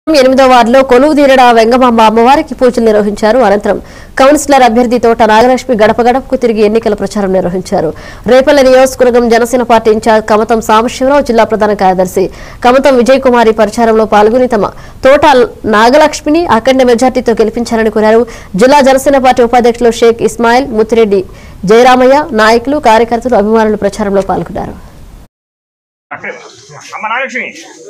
ఎనిమిదో వార్డులో కొలువు తీరడ వెంగమాంబ అమ్మవారికి పూజలు నిర్వహించారు అనంతరం కౌన్సిలర్ అభ్యర్థి తోట నాగలక్ష్మి గడప గడపకు తిరిగి ఎన్నికల ప్రచారం నిర్వహించారు రేపల్లె నియోజకవర్గం జనసేన పార్టీ ఇన్ఛార్జ్ కమతం సాంబశివరావు జిల్లా ప్రధాన కార్యదర్శి కమతం విజయ్ కుమారి ప్రచారంలో పాల్గొని తమ తోట నాగలక్ష్మిని అఖండ మెజార్టీతో గెలిపించాలని కోరారు జిల్లా జనసేన పార్టీ ఉపాధ్యక్షులు షేక్ ఇస్మాయిల్ ముత్తిరెడ్డి జయరామయ్య నాయకులు కార్యకర్తలు అభిమానులు ప్రచారంలో పాల్గొన్నారు అమ్మ నాగలక్ష్మి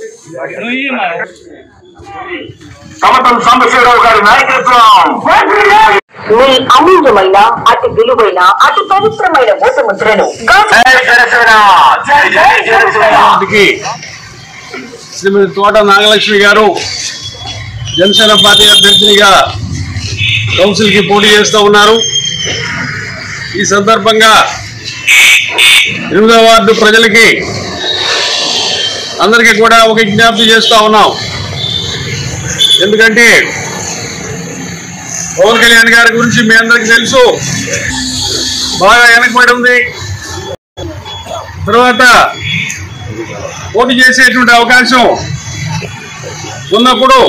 కమతం సాంబశివరావు గారి నాయకత్వం మీ అమూల్యమైన అతి విలువైన అతి పవిత్రమైన ఓటు ముద్రను జై జనసేన జై జై జనసేన పార్టీకి శ్రీమతి తోట నాగలక్ష్మి గారు జనసేన పార్టీ అభ్యర్థినిగా కౌన్సిల్కి పోటీ చేస్తూ ఉన్నారు ఈ సందర్భంగా ఎనిమిదో వార్డు ప్రజలకి అందరికీ కూడా ఒక విజ్ఞప్తి చేస్తూ ఉన్నాం ఎందుకంటే పవన్ కళ్యాణ్ గారి గురించి మీ అందరికీ తెలుసు బాగా వెనకబడి ఉంది తర్వాత పోటీ చేసేటువంటి అవకాశం ఉన్నప్పుడు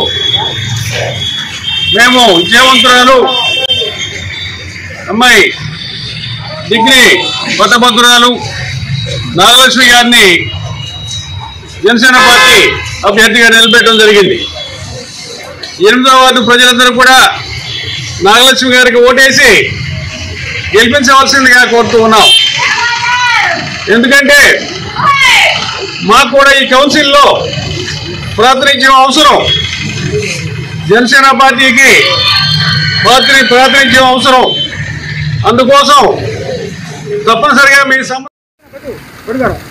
మేము విజయవంతురాలు అమ్మాయి డిగ్రీ పట్టభద్రురాలు నాగలక్ష్మి గారిని జనసేన పార్టీ అభ్యర్థిగా నిలబెట్టడం జరిగింది ఎనిమిదవ వార్డు ప్రజలందరూ కూడా నాగలక్ష్మి గారికి ఓటేసి గెలిపించవలసిందిగా కోరుతూ ఉన్నాం ఎందుకంటే మాకు కూడా ఈ కౌన్సిల్లో ప్రాతినిధ్యం అవసరం జనసేన పార్టీకి పార్టీ ప్రాతినిధ్యం అవసరం అందుకోసం తప్పనిసరిగా మీ సమ